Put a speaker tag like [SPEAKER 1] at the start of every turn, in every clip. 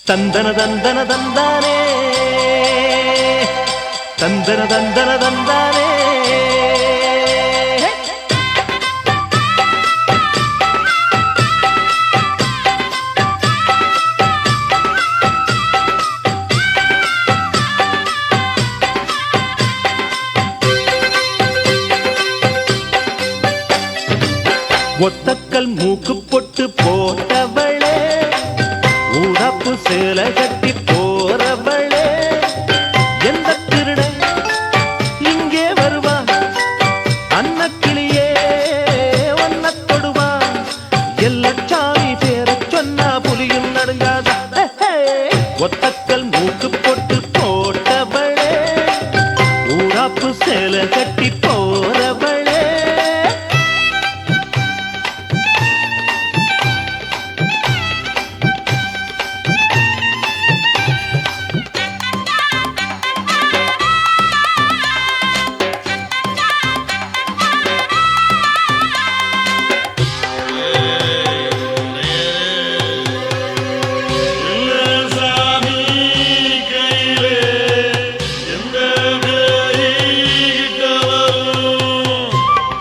[SPEAKER 1] தந்தன தந்தன தந்தானே தந்தன தந்தன தந்தானே ஒத்தக்கல் மூக்கு பொட்டு போட்டவளே ஊதப்பு சேலை கட்டி போறவளே எந்த திருட இங்கே வருவா அன்னக்கிளியே ஒன்ன தொடுவா எல்லச்சாமி பேர சொன்னா புலியும் நடுங்காத ஒத்தக்கல் மூக்கு பொட்டு போட்டவளே ஊராப்பு சேலை கட்டி போறவளே
[SPEAKER 2] சாமி கையிலே எந்த கைகிட்ட வரும்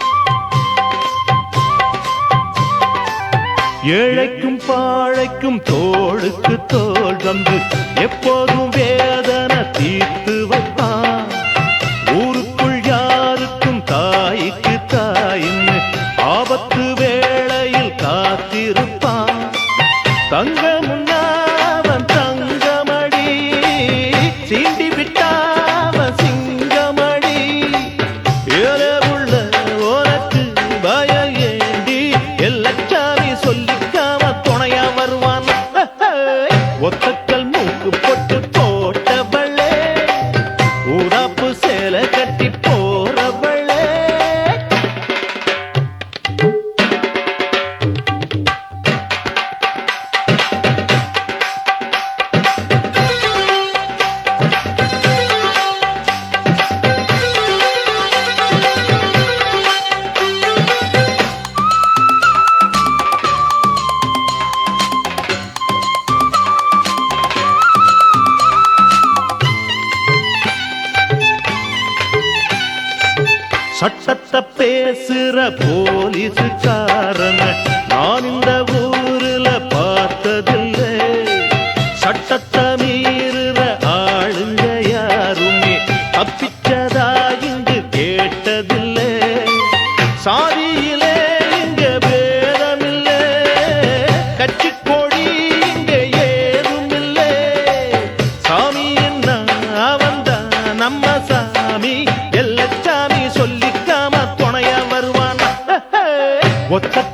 [SPEAKER 1] ஏழைக்கும் பாழைக்கும் தோளுக்கு தோள் தந்து எப்போதும் வேதனை தீர்த்து வைப்பான் ஊருக்குள் யாருக்கும் தாய்க்கு தாயின்னு ஆபத்து வேளையில் காத்திருப்பான் தங்க முன்னாவன் தங்கமடி சீண்டி விட்டாவன் சிங்கமடி ஏழை உள்ள உனக்கு பயம் ஏண்டி எல்லச்சாமி சொல்லிக்காம துணையா வருவான் ஒத்தக்கல் மூக்கு பொட்டு போட்டவளே ஊதாப்பு சேலை கட்டி போறவளே சட்டத்தை பேசுற போலீஸுக்காரன நான் இந்த ஊருல பார்த்ததில்லை சட்டத்தை மீறுற ஆளுங்க யாருமே தப்பிச்சதா இங்கு கேட்டதில்லை சாதியிலே இங்க பேதமில்லை கட்சி கொடி இங்க ஏதும் இல்லை சாமி என்ன அவன்தான் நம்ம சாமி எல்லச்சாமி சொல்லிக்காம துணையா வருவான் ஒத்த